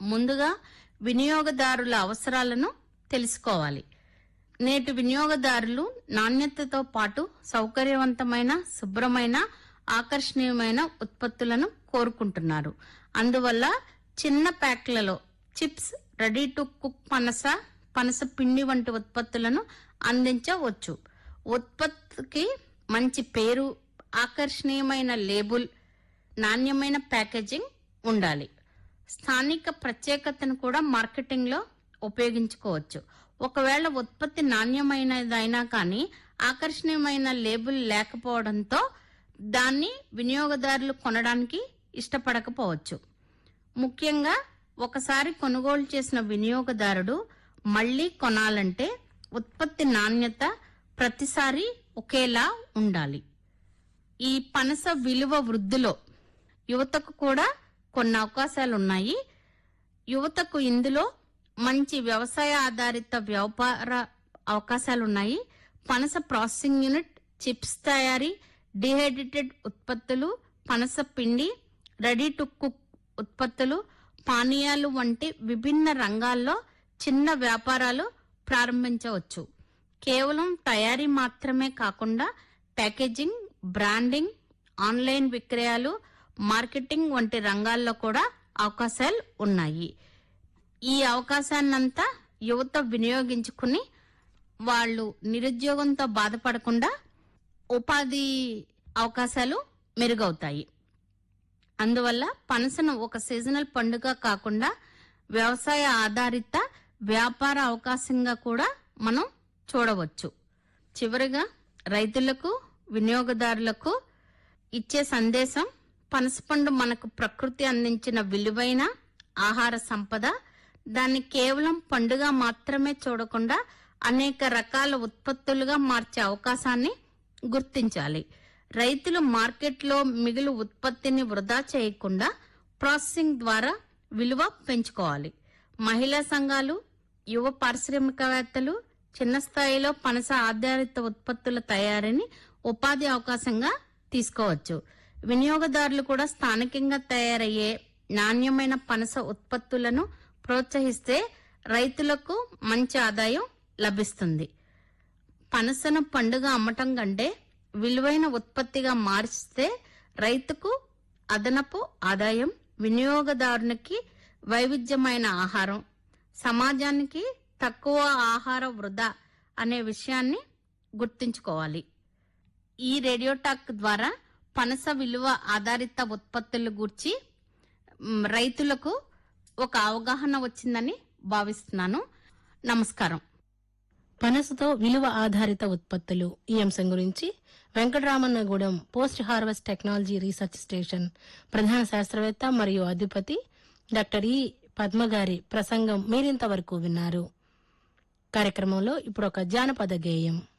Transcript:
ముందుగా వినియోగదారుల అవసరాలను తెలుసుకోవాలి నేటి వినియోగదారులు నాణ్యతతో పాటు సౌకర్యవంతమైన శుభ్రమైన ఆకర్షణీయమైన ఉత్పత్తులను కోరుకుంటున్నారు అందువల్ల చిన్న ప్యాక్లలో చిప్స్ రెడీ టు కుక్ పనస పనస పిండి వంటి ఉత్పత్తులను అందించవచ్చు ఉత్పత్తికి మంచి పేరు ఆకర్షణీయమైన లేబుల్ నాణ్యమైన ప్యాకేజింగ్ ఉండాలి స్థానిక ప్రత్యేకతను కూడా మార్కెటింగ్ లో ఉపయోగించుకోవచ్చు ఒకవేళ ఉత్పత్తి నాణ్యమైనదైనా కానీ ఆకర్షణీయమైన లేబుల్ లేకపోవడంతో దాన్ని వినియోగదారులు కొనడానికి ఇష్టపడకపోవచ్చు ముఖ్యంగా ఒకసారి కొనుగోలు చేసిన వినియోగదారుడు మళ్లీ కొనాలంటే ఉత్పత్తి నాణ్యత ప్రతిసారి ఒకేలా ఉండాలి ఈ పనస విలువ వృద్ధిలో యువతకు కూడా కొన్ని అవకాశాలు ఉన్నాయి యువతకు ఇందులో మంచి వ్యవసాయ ఆధారిత వ్యాపార అవకాశాలు ఉన్నాయి పనస ప్రాసెసింగ్ యూనిట్ చిప్స్ తయారీ డిహైడ్రేటెడ్ ఉత్పత్తులు పనస పిండి రెడీ టు కుక్ ఉత్పత్తులు పానీయాలు వంటి విభిన్న రంగాల్లో చిన్న వ్యాపారాలు ప్రారంభించవచ్చు కేవలం తయారీ మాత్రమే కాకుండా ప్యాకేజింగ్ బ్రాండింగ్ ఆన్లైన్ విక్రయాలు మార్కెటింగ్ వంటి రంగాల్లో కూడా అవకాశాలు ఉన్నాయి ఈ అవకాశాన్నంతా యువత వినియోగించుకుని వాళ్ళు నిరుద్యోగంతో బాధపడకుండా ఉపాధి అవకాశాలు మెరుగవుతాయి అందువల్ల పనసను ఒక సీజనల్ పండుగ కాకుండా వ్యవసాయ ఆధారిత వ్యాపార అవకాశంగా కూడా మనం చూడవచ్చు చివరిగా రైతులకు వినియోగదారులకు ఇచ్చే సందేశం పనసపండు మనకు ప్రకృతి అందించిన విలువైన ఆహార సంపద దాన్ని కేవలం పండుగ మాత్రమే చూడకుండా అనేక రకాల ఉత్పత్తులుగా మార్చే అవకాశాన్ని గుర్తించాలి రైతులు మార్కెట్లో మిగులు ఉత్పత్తిని వృధా చేయకుండా ప్రాసెసింగ్ ద్వారా విలువ పెంచుకోవాలి మహిళా సంఘాలు యువ పారిశ్రామికవేత్తలు చిన్న స్థాయిలో పనస ఆధారిత ఉత్పత్తుల తయారీని ఉపాధి అవకాశంగా తీసుకోవచ్చు వినియోగదారులు కూడా స్థానికంగా తయారయ్యే నాణ్యమైన పనస ఉత్పత్తులను ప్రోత్సహిస్తే రైతులకు మంచి ఆదాయం లభిస్తుంది పనసను పండుగ అమ్మటం కంటే విలువైన ఉత్పత్తిగా మార్చితే రైతుకు అదనపు ఆదాయం వినియోగదారునికి వైవిధ్యమైన ఆహారం సమాజానికి తక్కువ ఆహార వృధా అనే విషయాన్ని గుర్తుంచుకోవాలి ఈ రేడియో టాక్ ద్వారా పనస విలువ ఆధారిత ఉత్పత్తుల గూర్చి మ్, రైతులకు ఒక అవగాహన వచ్చిందని భావిస్తున్నాను నమస్కారం పనసతో విలువ ఆధారిత ఉత్పత్తులు ఈ అంశం గురించి Venkataramannagudem post harvest technology research station ప్రధాన శాస్త్రవేత్త మరియు అధిపతి డాక్టర్ ఈ పద్మగారి ప్రసంగం మీరింతవరకు విన్నారు కార్యక్రమంలో ఇప్పుడు ఒక జానపద గేయం